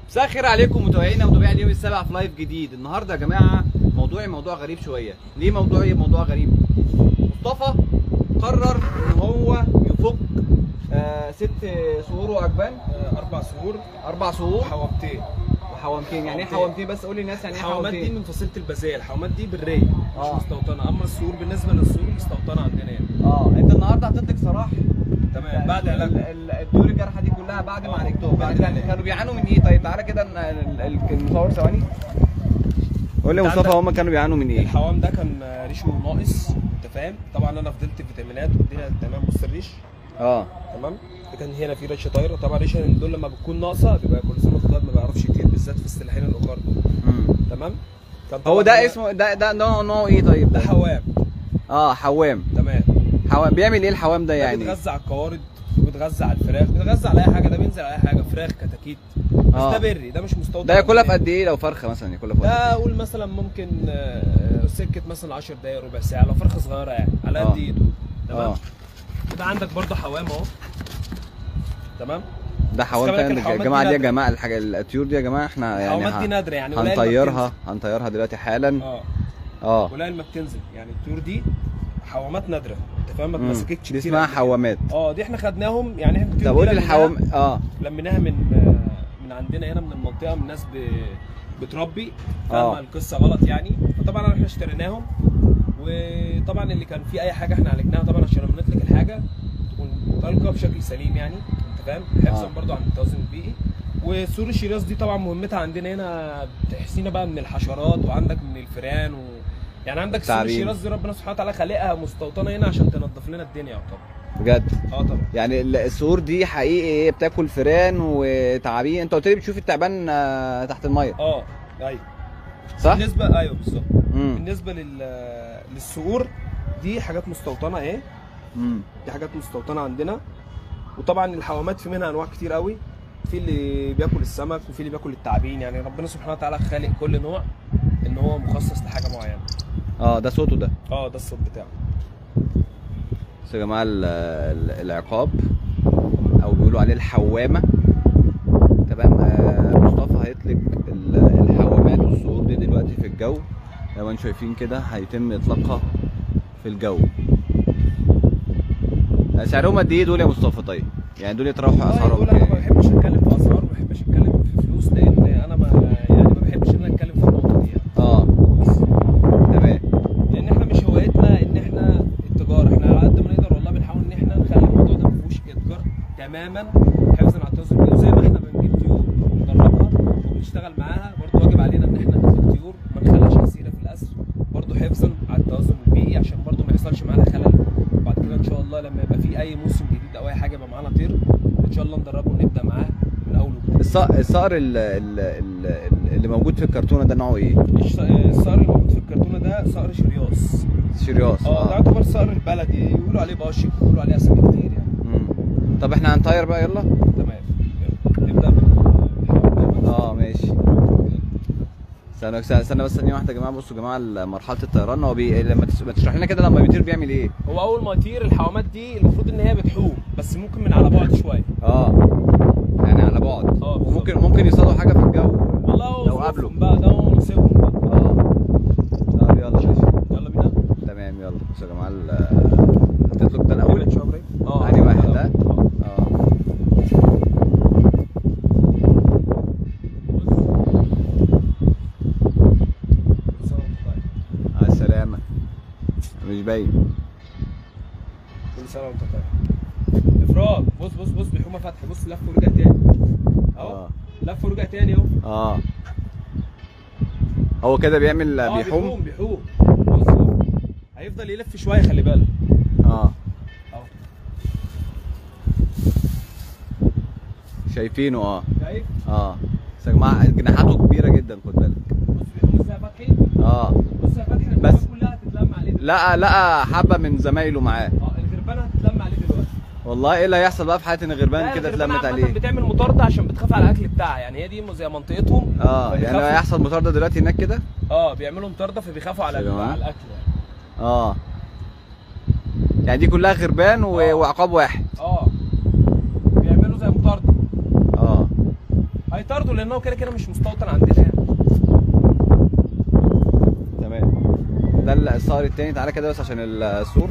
مساء الخير عليكم متابعينا ومتابعي اليوم السابع في لايف جديد النهارده يا جماعه موضوعي موضوع غريب شويه ليه موضوعي موضوع غريب مصطفى قرر ان هو يفك آه ست صهور واجبان آه، اربع شهور اربع صهور حوامتين وحوامتين يعني ايه حوامتين. حوامتين بس قول للناس يعني ايه الحوامات دي حوامتين من فصيله البازيه الحوامات دي بالري مش آه. مستوطنه اما السور بالنسبه للسور مستوطنه عندنا هنا اه انت النهارده هتديك صراحه تمام بعد ال- علاج ال- الديور الجارحه دي كلها بعد ما آه. عالجتهم بعد كان- العلاج. كانوا بيعانوا من ايه طيب تعالى كده ال- ال- ال- المصور ثواني قول لي أنت مصطفى عندك- هم كانوا بيعانوا من ايه الحوام ده كان آه، ريشه ناقص انت فاهم طبعا انا فضلت فيتامينات والدنيا تمام بص الريش اه تمام كان هنا في ريشه طايره طبعا الريشه دول لما بتكون ناقصه بيبقى كل سنه الخضار ما بيعرفش يطير بالذات في السلاحين الاخر دول مم. تمام كان هو طبعاً ده أنا- اسمه ده ده نوع نوع ايه طيب ده حوام اه حوام تمام حوام بيعمل ايه الحوام ده ده يعني بيتغذى على القوارض وبيتغذى على الفراخ بيتغذى على اي حاجه ده بينزل على اي حاجه فراخ كتاكيت بس آه. ده بري ده مش مستوطن ده ياكلها في عندنا. قد ايه لو فرخه مثلا ياكلها في قد ده ايه اقول مثلا ممكن آه، سكه مثلا 10 دقايق ربع ساعه لو فرخه صغيره يعني على آه. قد ايده تمام اه يبقى عندك برضه حوام اهو تمام ده حوام بس خلي بالك تاني يا الحوامات جماعه دي دي يا نادرة. جماعه الحاجه الطيور دي يا جماعه احنا يعني الحوامات دي ه- نادره يعني قليل ما هنطيرها هنطيرها دلوقتي حالا بتنزل. اه اه قليل ما بتنزل يعني الطيور دي حوامات نادره انت فاهم ما مم. اتمسكتش دي كتير اسمها قبل كده. حوامات اه دي احنا خدناهم يعني احنا الطيور طب قول دي لي لميناها- الحوام اه لميناها من آه، من عندنا هنا من المنطقه من ناس ب... بتربي فاهمه آه. القصه غلط يعني فطبعا احنا اشتريناهم وطبعا اللي كان فيه اي حاجه احنا عالجناها طبعا عشان لما نطلق الحاجه تكون طالقه بشكل سليم يعني انت فاهم حفظا آه. برضو عن التوازن البيئي وسور الشيراز دي طبعا مهمتها عندنا هنا بتحسينا بقى من الحشرات وعندك من الفئران و... يعني عندك سور تعابين. الشيراز دي ربنا سبحانه وتعالى خالقها مستوطنه هنا عشان تنظف لنا الدنيا يعتبر بجد اه طبعا يعني ال- السور دي حقيقي ايه بتاكل فيران وتعابين انت قلت لي بتشوف التعبان آه، تحت الميه اه ايوه صح بالنسبه ايوه بالظبط امم بالنسبه لل للصقور دي حاجات مستوطنه اهي امم دي حاجات مستوطنه عندنا وطبعا الحوامات في منها انواع كتير قوي في اللي بياكل السمك وفي اللي بياكل التعابين يعني ربنا سبحانه وتعالى خالق كل نوع ان هو مخصص لحاجه معينه اه ده صوته ده اه ده الصوت بتاعه بس يا جماعه ال- ال- العقاب او بيقولوا عليه الحوامه تمام آه مصطفى هيطلق ال- الحوامات والصقور دي دلوقتي في الجو زي ما انتم شايفين كده هيتم اطلاقها في الجو آه، سعرهم قد ايه دول يا مصطفى طيب يعني دول يتراوحوا والله اسعارهم يقول انا ما كام؟ بحبش اتكلم في اسعار ما بحبش اتكلم في فلوس لان انا ما يعني ما بحبش ان انا اتكلم في النقطه دي يعني. اه بس تمام لان احنا مش هوايتنا ان احنا التجاره احنا على قد ما نقدر والله بنحاول ان احنا نخلي الموضوع ده ما فيهوش اتجار تماما حفظا على التوازن البيئي زي ما احنا بنجيب طيور وندربها وبنشتغل معاها برضه واجب علينا ان احنا نمسك طيور ما نخليهاش اسيره في الاسر برضه حفظا على التوازن البيئي عشان برضه ما يحصلش معانا خلل وبعد كده ان شاء الله لما يبقى في اي موسم جديد او اي حاجه يبقى معانا طير ان شاء الله ندربه ونبدا معاه من اول وجديد الص- الصقر ال- ال- ال- اللي موجود في الكرتونه ده نوعه ايه؟ الش- الصقر اللي موجود في الكرتونه ده صقر شرياص شرياص اه ده يعتبر صقر البلدي يقولوا عليه باشك يقولوا عليه اسامي كتير يعني مم. طب احنا هنطير بقى يلا تمام يلا. نبدا بالحوار اه ماشي استنى استنى استنى بس ثانيه واحده يا جماعه بصوا يا جماعه مرحله الطيران هو بي... لما تس- ما تشرح لنا كده لما بيطير بيعمل ايه هو اول ما يطير الحوامات دي المفروض ان هي بتحوم بس ممكن من على بعد شويه اه يعني على بعد اه، بالظبط. وممكن ممكن يصطادوا حاجه في الجو والله هو لو ظروفهم قابلوا. بقى ده هو نصيبهم بقى اه طب يلا ماشي يلا بينا تمام يلا بصوا يا جماعه ال- هتطلق ده الاول ابعد شويه يا إبراهيم. اه يعني واحد يلا. ده اه. اه بص. بص أهو. طيب. على السلامه مش باين كل سنه وانت طيب افراد بص بص بص بيحومه فتحي بص لف ورجع تاني اهو اه لف ورجع تاني اهو اه هو كده بيعمل اه بيحوم بيحوم بص اهو. هيفضل يلف شويه خلي بالك اه اهو شايفينه اه شايف اه بس يا جماعه جناحاته كبيره جدا خد بالك بص بيحوم ازاي يا فتحي اه بص يا فتحي بس- الغربان كلها هتتلم عليه دلوقتي. لقى لقى حبه من زمايله معاه اه الغربانه هتتلم عليه دلوقتي والله ايه اللي هيحصل بقى في حياه ان غربان لا، كده الغربانة اتلمت عامة عليه بتعمل مطارده عشان بتخاف على الاكل بتاعها يعني هي دي زي منطقتهم اه يعني فبيخافوا- هيحصل مطارده دلوقتي هناك كده اه بيعملوا مطارده فبيخافوا على يا جماعة. على الاكل يعني اه يعني دي كلها غربان و... آه. وعقاب واحد اه بيعملوا زي مطارده اه هيطاردوا لان هو كده كده مش مستوطن عندنا يعني تمام ده الصقر التاني تعالى كده بس عشان السور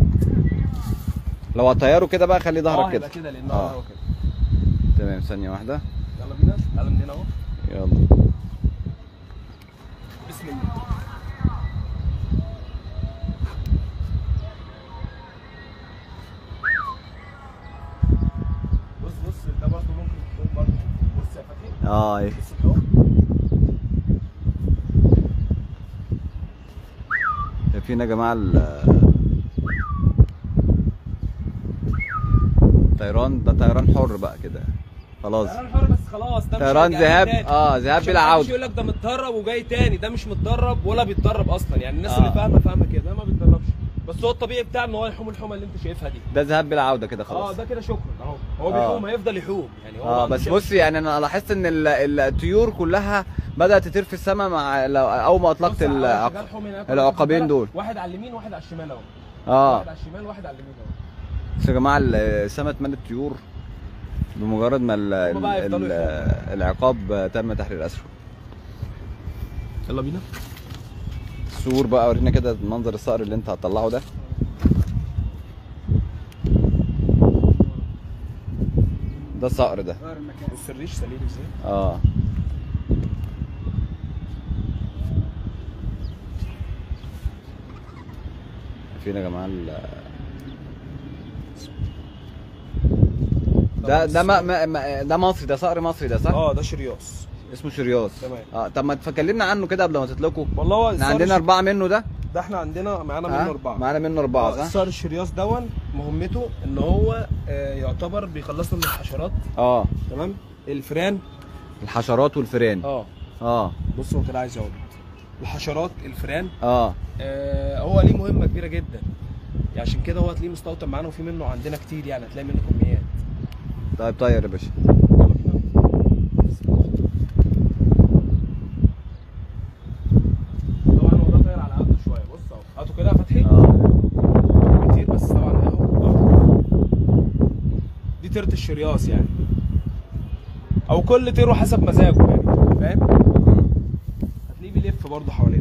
لو هتطيره كده بقى خلي اه ظهرك هيبقى كده كده لان آه. هو كده تمام ثانية واحدة يلا بينا تعالى من هنا اهو يلا بسم الله بص بص ده برضه ممكن تكون برضه بص يا فتحي اه ايه بص الحب شايفين يا جماعة ال طيران ده طيران حر بقى كده خلاص طيران حر بس خلاص ده مش طيران هيرجع ذهاب تاني. اه ذهاب عشان بلا محدش عودة يقول لك ده متدرب وجاي تاني ده مش متدرب ولا بيتدرب اصلا يعني الناس آه. اللي فاهمه فاهمه كده ده ما بيتدربش بس هو الطبيعي بتاعه ان هو يحوم الحومه اللي انت شايفها دي ده ذهاب بلا عودة كده اه خلاص ده كده شكرا اهو هو آه. بيحوم هيفضل يحوم يعني هو ما اه عندوش بس أي بص يعني انا لاحظت ان ال- الطيور كلها بدأت تطير في السماء مع لو اول ما اطلقت بص على العق... شغال حوم هناك. العقابين دول. واحد على اليمين واحد على الشمال اهو اه واحد على الشمال واحد على اليمين اهو بس يا جماعه ال- السما اتملت طيور بمجرد ما ال... هما بقى ال... يفضلوا ال... العقاب تم تحرير اسره يلا بينا السور بقى ورينا كده منظر الصقر اللي انت هتطلعه ده ده صقر ده بص الريش سليم ازاي اه فين يا جماعه ال... ده ده ما ما ما- ده مصري ده صقر مصري ده صح؟ اه ده شرياص اسمه شرياص تمام. اه طب ما تكلمنا عنه كده قبل ما تطلقوا والله هو احنا الصقر عندنا الش- اربعه منه ده ده احنا عندنا معانا ها؟ منه اربعه معانا منه اربعه آه، صح؟ الصقر الشرياص دون مهمته ان هو آه، يعتبر بيخلصنا من الحشرات اه تمام الفئران الحشرات والفئران اه اه بص هو كده عايز يقعد الحشرات الفئران اه آه هو ليه مهمه كبيره جدا يعني عشان كده هو هتلاقيه مستوطن معانا وفي منه عندنا كتير يعني هتلاقي منه كميات طيب طير يا باشا يلا بينا. طبعا هو ده طاير على قده شويه بص اهو هاته كده يا فتحي اه كتير بس طبعا اهو أهو. دي تيرة الشرياص يعني او كل تيرو حسب مزاجه يعني فاهم هتلاقيه بيلف برضه حوالينا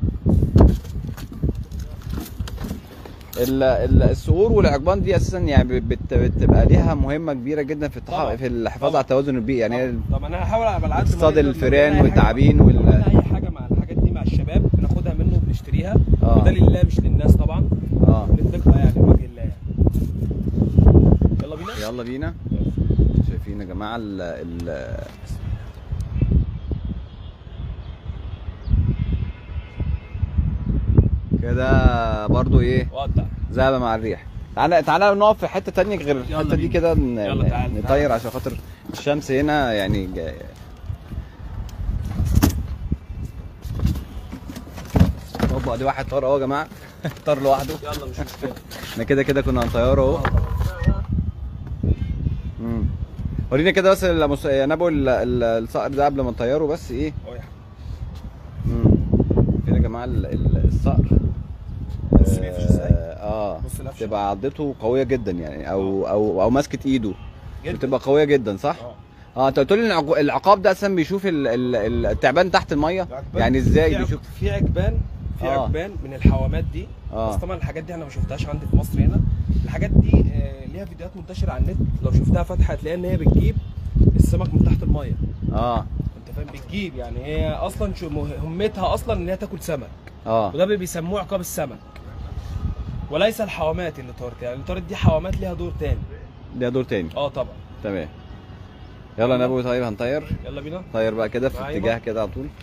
ال- ال- الصقور والعقبان دي اساسا يعني بت- بتبقى ليها مهمه كبيره جدا في التح... طبعا. في الحفاظ طبعا. على التوازن البيئي يعني هي طب انا هحاول على قد ما تصطاد نقدر الفئران نعمل أي حاجة- والتعابين وال- نعمل اي حاجه مع الحاجات دي مع الشباب بناخدها منه وبنشتريها آه. وده لله مش للناس طبعا اه بنطلقها يعني لوجه الله يعني يلا بينا يلا بينا شايفين يا جماعه ال ال كده برضو ايه ودع ذهب مع الريح تعالى تعالى نقف في حته تانية غير يلا الحته دي بينا. كده ن- يلا تعالى. نطير عشان خاطر الشمس هنا يعني جاي. هوبا دي واحد طار اهو يا جماعه طار لوحده يلا مش مشكله احنا كده كده كنا هنطيره اهو مم. ورينا كده بس المس... يا نبو ال- ال- الصقر ده قبل ما نطيره بس ايه أهو يا مم. كده يا جماعه ال- ال- الصقر بص بيقفش ازاي؟ اه بص القفشة. تبقى عضته قويه جدا يعني او او او ماسكه ايده جدا. بتبقى قويه جدا صح اه اه انت قلت لي ان العق- العقاب ده اصلا بيشوف ال- ال- التعبان تحت الميه العجبان- يعني ازاي في عج- بيشوف في عجبان في آه. عجبان من الحوامات دي آه. بس طبعا الحاجات دي انا ما شفتهاش عندي في مصر هنا الحاجات دي آه، ليها فيديوهات منتشره على النت لو شفتها فاتحه هتلاقي ان هي بتجيب السمك من تحت الميه اه انت فاهم بتجيب يعني هي اصلا شو مهمتها اصلا ان هي تاكل سمك اه وده بي- بيسموه عقاب السمك وليس الحوامات اللي طارت يعني اللي طارت دي حوامات ليها دور تاني ده دور تاني اه طبعا تمام يلا يا نبو طيب هنطير يلا بينا طير بقى كده في أيوة. اتجاه كده على طول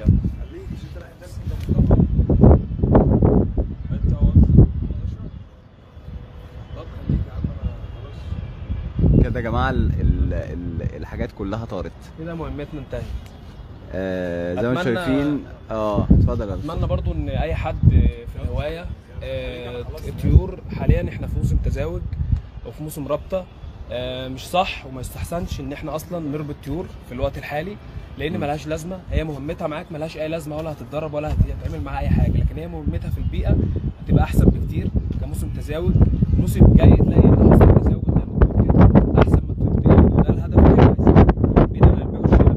كده يا جماعه ال ال ال الحاجات كلها طارت كده مهمتنا انتهت آه زي ما انتم أتمنى- شايفين اه اتفضل يا أستاذ. اتمنى برضو ان اي حد في الهوايه آه، الطيور حاليا احنا في موسم تزاوج او في موسم رابطه آه، مش صح وما يستحسنش ان احنا اصلا نربط طيور في الوقت الحالي لان ملهاش لازمه هي مهمتها معاك ملهاش اي لازمه ولا هتتدرب ولا هتعمل معاها اي حاجه لكن هي مهمتها في البيئه هتبقى احسن بكتير كموسم تزاوج الموسم الجاي تلاقي ان حصل تزاوج قدام الطيور كده احسن ما الطيور تقل وده الهدف اللي احنا عايزينه. بعيد عن البيع والشراء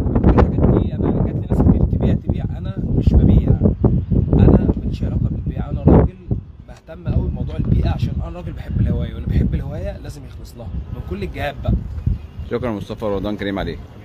مش ببيع انا ماليش علاقه بالبيع انا راجل بهتم قوي بموضوع البيئه عشان انا راجل بحب الهوايه وانا بحب الهوايه لازم يخلص لها من كل الجهات بقى شكرا مصطفى رمضان كريم عليك